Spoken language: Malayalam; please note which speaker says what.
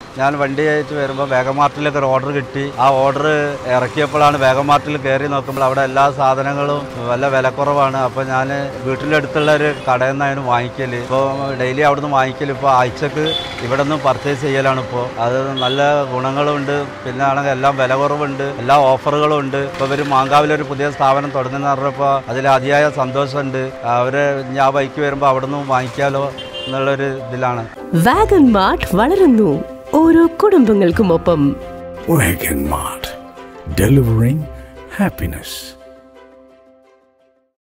Speaker 1: ഞാൻ വണ്ടിയായിട്ട് വരുമ്പോൾ വേഗമാർട്ടിലേക്ക് ഒരു ഓർഡർ കിട്ടി ആ ഓർഡർ ഇറക്കിയപ്പോഴാണ് വേഗമാർട്ടിൽ കയറി നോക്കുമ്പോൾ അവിടെ എല്ലാ സാധനങ്ങളും വല്ല വിലക്കുറവാണ് അപ്പോൾ ഞാൻ വീട്ടിൻ്റെ അടുത്തുള്ള ഒരു കടയിൽ നിന്നാണ് വാങ്ങിക്കൽ ഇപ്പോൾ ഡെയിലി അവിടെ നിന്ന് വാങ്ങിക്കൽ ഇപ്പോൾ ആഴ്ചക്ക് ഇവിടെ നിന്ന് പർച്ചേസ് ചെയ്യലാണ് ഇപ്പോൾ അത് നല്ല ഗുണങ്ങളുണ്ട് പിന്നെ ആണെങ്കിൽ എല്ലാം വില കുറവുണ്ട് എല്ലാ ഓഫറുകളും ഉണ്ട് ഇപ്പോൾ ഇവർ മാങ്കാവിലൊരു പുതിയ സ്ഥാപനം തുടങ്ങുന്ന പറഞ്ഞപ്പോൾ അതിൽ അതിയായ സന്തോഷമുണ്ട് അവർ ഞാൻ ബൈക്ക് വരുമ്പോൾ അവിടെ നിന്ന് വാങ്ങിക്കാലോ എന്നുള്ളൊരു ഇതിലാണ്
Speaker 2: വാഗൺ മാർട്ട് വളരുന്നു ഓരോ കുടുംബങ്ങൾക്കുമൊപ്പം
Speaker 3: Wagon Mart. Delivering happiness.